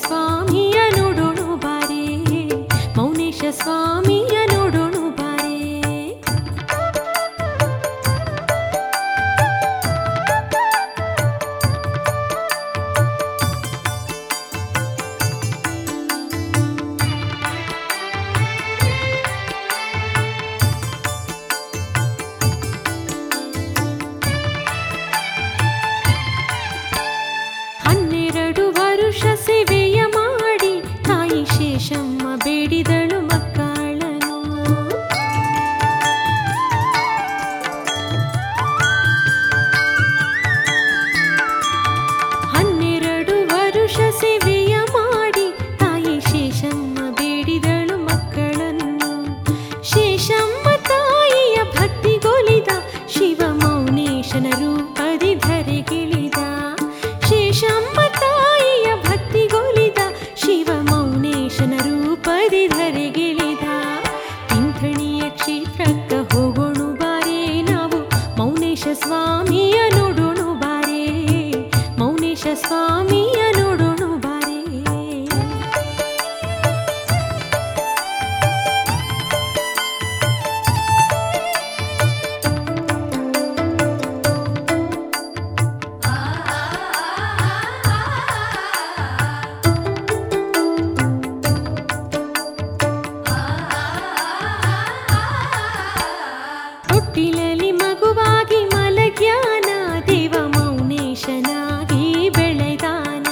ಸ್ವಾಮಿಯ ನೋಡೋಣು ಬಾರೆ ಮೌನೇಶ ಸ್ವಾಮಿಯ ನೋಡೋಣು ಬಾರೆ ಹನ್ನೆರಡು ವರುಷ ಸೇವೆಯ ಮಾಡಿ ತಾಯಿ ಶೇಷಮ್ಮ ಬೇಡಿದಳು ಮಕ್ಕಳನು ಹನ್ನೆರಡು ವರುಷ ಸೇವೆಯ ಮಾಡಿ ತಾಯಿ ಶೇಷಮ್ಮ ಬೇಡಿದಳು ಮಕ್ಕಳನ್ನು ಶೇಷಮ್ಮ ತಾಯಿಯ ಭಕ್ತಿಗೊಲಿದ ಶಿವ ಮೌನೇಶನ ರೂಪದಿ ಧರೆಗಿಳಿದ ಶೇಷಮ್ಮ ತಾಯಿಯ ಭಕ್ತಿಗೊಲಿದ ಶಿವ ಮೌನೇಶನ ರೂಪದಿ ಧರೆಗಿಳಿದ ತಿಂಥಣಿಯ ಕ್ಷೇತ್ರಕ್ಕ ಹೋಗೋಣು ಬಾರೆ ನಾವು ಮೌನೇಶ ಸ್ವಾಮಿಯ ನೋಡೋಣು ಬಾರೆ ಮೌನೇಶ ಸ್ವಾಮಿಯ ನೋಡೋಣು ಬಾರೆ ತೊಟ್ಟಿಲಲ್ಲಿ ಮಗುವಾಗಿ ಮಲಗ್ಯಾನ ದೇವ ಮೌನೇಶನಾಗಿ ಬೆಳೆದಾನ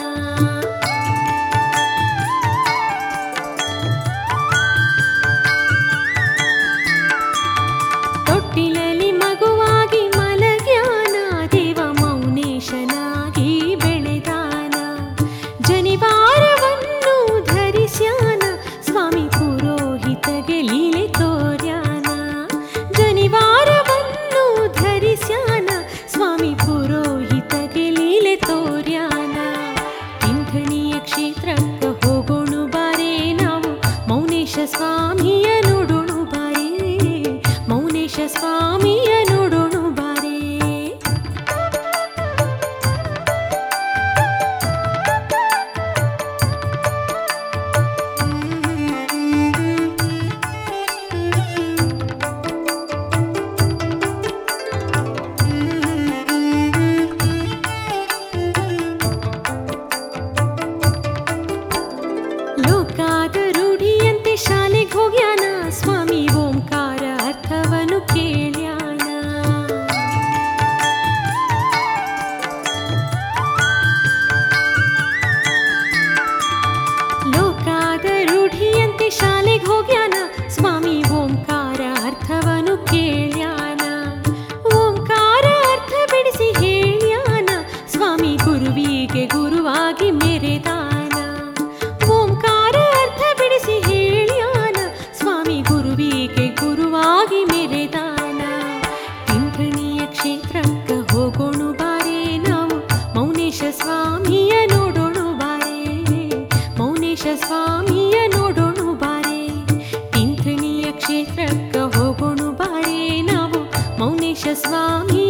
ತೊಟ್ಟಿಲಲ್ಲಿ ಮಗುವಾಗಿ ಮಲಗ್ಯಾನ ದೇವ ಮೌನೇಶನಾಗಿ ಬೆಳೆದಾನ ಜನಿವಾರವನ್ನು ಧರಿಸ್ಯಾನ ಸ್ವಾಮಿ ಪುರೋಹಿತಗೆ ಲೀಲೆ ತೋರ್ಯಾನ ಜನಿವಾರವನ್ನು ಧರಿಸ್ಯಾನ ಸ್ವಾಮಿ ಪುರೋಹಿತಗೆ ಲೀಲೆ ತೋರ್ಯಾನ ಇಂಥಣಿಯ ಕ್ಷೇತ್ರಕ್ಕ ಹೋಗೋಣು ಬಾರೆ ನಾವು ಮೌನೇಶ ಸ್ವಾಮಿಯ ನೋಡೋಣು ಬಾರೆ ಮೌನೇಶ ಸ್ವಾಮಿಯ ನೋಡೋಣು ಬಾರೆ ಲೋಕಾದ ರೂಢಿಯಂತೆ ಶಾಲೆಗೆ ಹೋಗ್ಯಾನ ಸ್ವಾಮಿ ಓಂಕಾರ ಅರ್ಥವನ್ನು ಕೇಳ್ಯಾನ ಲೋಕಾದ ರೂಢಿಯಂತೆ ಶಾಲೆಗೆ ಹೋಗ್ಯಾನ ಸ್ವಾಮಿ ಓಂಕಾರ ಅರ್ಥವನ್ನು ಕೇಳ್ಯಾನ ಓಂಕಾರ ಅರ್ಥ ಬಿಡಿಸಿ ಹೇಳ್ಯಾನ ಸ್ವಾಮಿ ಗುರುವಿಗೆ ಗುರುವಾಗಿ ಮೆರೆದಾನ ಓಂಕಾರ ಅರ್ಥ ಬಿಡಿಸಿ ಹೇಳ್ಯಾನ ಸ್ವಾಮಿ ಗುರುವಿಗೆ ಗುರುವಾಗಿ ಮೆರೆದಾನ ತಿಂಥಣಿಯ ಕ್ಷೇತ್ರಕ್ಕ ಹೋಗೋಣು ಬಾರೆ ನಾವು ಮೌನೇಶ ಸ್ವಾಮಿಯ ನೋಡೋಣು ಬಾರೆ ಮೌನೇಶ ಸ್ವಾಮಿಯ ನೋಡೋಣು ಬಾರೆ ತಿಂಥಣಿಯ ಕ್ಷೇತ್ರಕ್ಕ ಹೋಗೋಣು ಬಾರೆ ನಾವು ಮೌನೇಶ ಸ್ವಾಮಿಯ